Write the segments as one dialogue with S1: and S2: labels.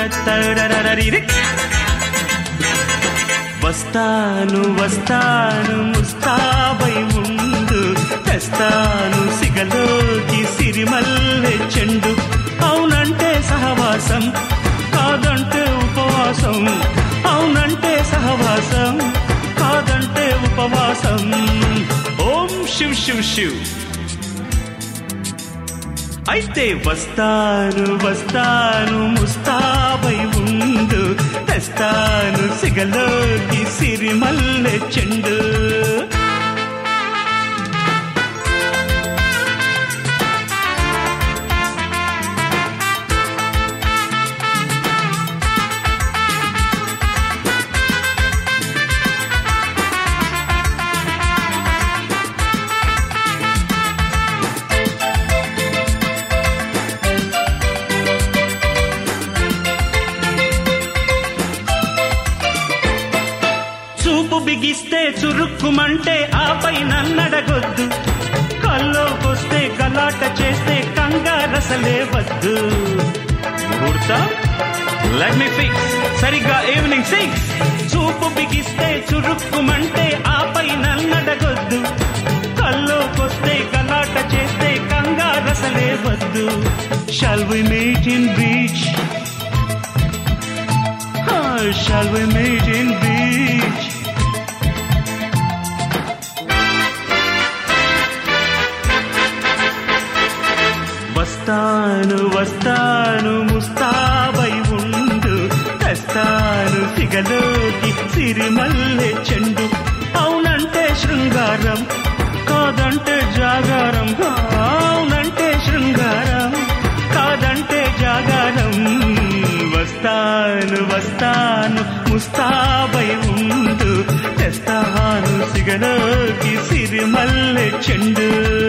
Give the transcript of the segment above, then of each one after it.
S1: తరతరరరరిరి. వస్తాను వస్తాను ముస్తాబై ముందు తెస్తాను సిగలోకి సిరిమల్లె చెండు అవునంటే సహవాసం కాదంటే ఉపవాసం అవునంటే సహవాసం కాదంటే ఉపవాసం ఓం శివ్ శివ్ శివ్ అయితే వస్తాను వస్తాను ముస్తాబై ఉండు తెస్తాను సిగలోకి సిరిమల్లె చెండు చూపు బిగిస్తే చురుక్కుమంటే ఆపై నన్నడగొద్దు కల్లోకొస్తే గలాట చేస్తే కంగారసలే వద్దు ముహూర్తం లెట్ మీ ఫిక్స్ సరిగ్గా ఈవినింగ్ సిక్స్ చూపు బిగిస్తే చురుక్కుమంటే ఆపై నన్నడగొద్దు కల్లోకొస్తే గలాట చేస్తే కంగారసలే వద్దు shall we meet in beach shall we meet in beach? వస్తాను వస్తాను ముస్తాబై ఉండు తెస్తాను సిగలోకి సిరిమల్లె చెండు అవునంటే శృంగారం కాదంటే జాగారం అవునంటే శృంగారం కాదంటే జాగారం వస్తాను వస్తాను ముస్తాబై ఉండు తెస్తాను సిగలోకి సిరిమల్లె చెండు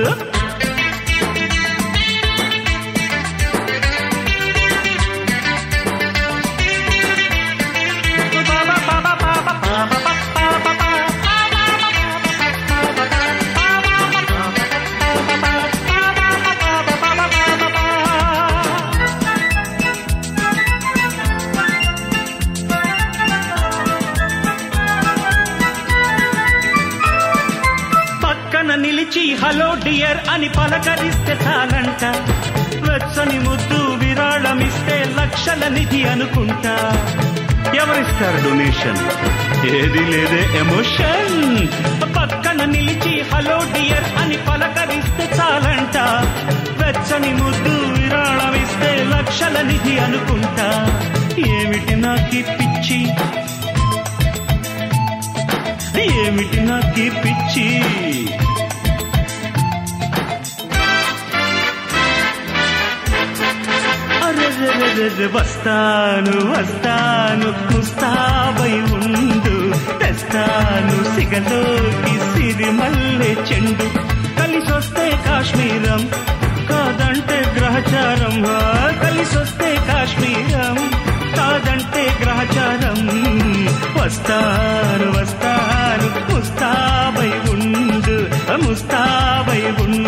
S1: పక్కన నిలిచి హలో డియర్ అని పలకరిస్తే చాలంట వెచ్చని ముద్దు విరాళమిస్తే లక్షల నిధి అనుకుంటా ఎవరిస్తారు డొనేషన్ ఏది లేదే ఎమోషన్ పక్కన నిలిచి హలో డియర్ అని పలకరిస్తే చాలంట వెచ్చని ముద్దు విరాళమిస్తే లక్షల నిధి అనుకుంటా ఏమిటి నాకి పిచ్చి ఏమిటి నాకి పిచ్చి అరెరెరెరెరె వస్తాను వస్తాను ముస్తాబై ఉండు తెస్తాను సిగలోకి సిరిమల్లె చెండు కలిసొస్తే కాశ్మీరం కాదంటే గ్రహచారం ఆ, కలిసొస్తే కాశ్మీరం కాదంటే గ్రహచారం వస్తాను వస్తాను ముస్తాబై ఉండు ముస్తాబై ఉండు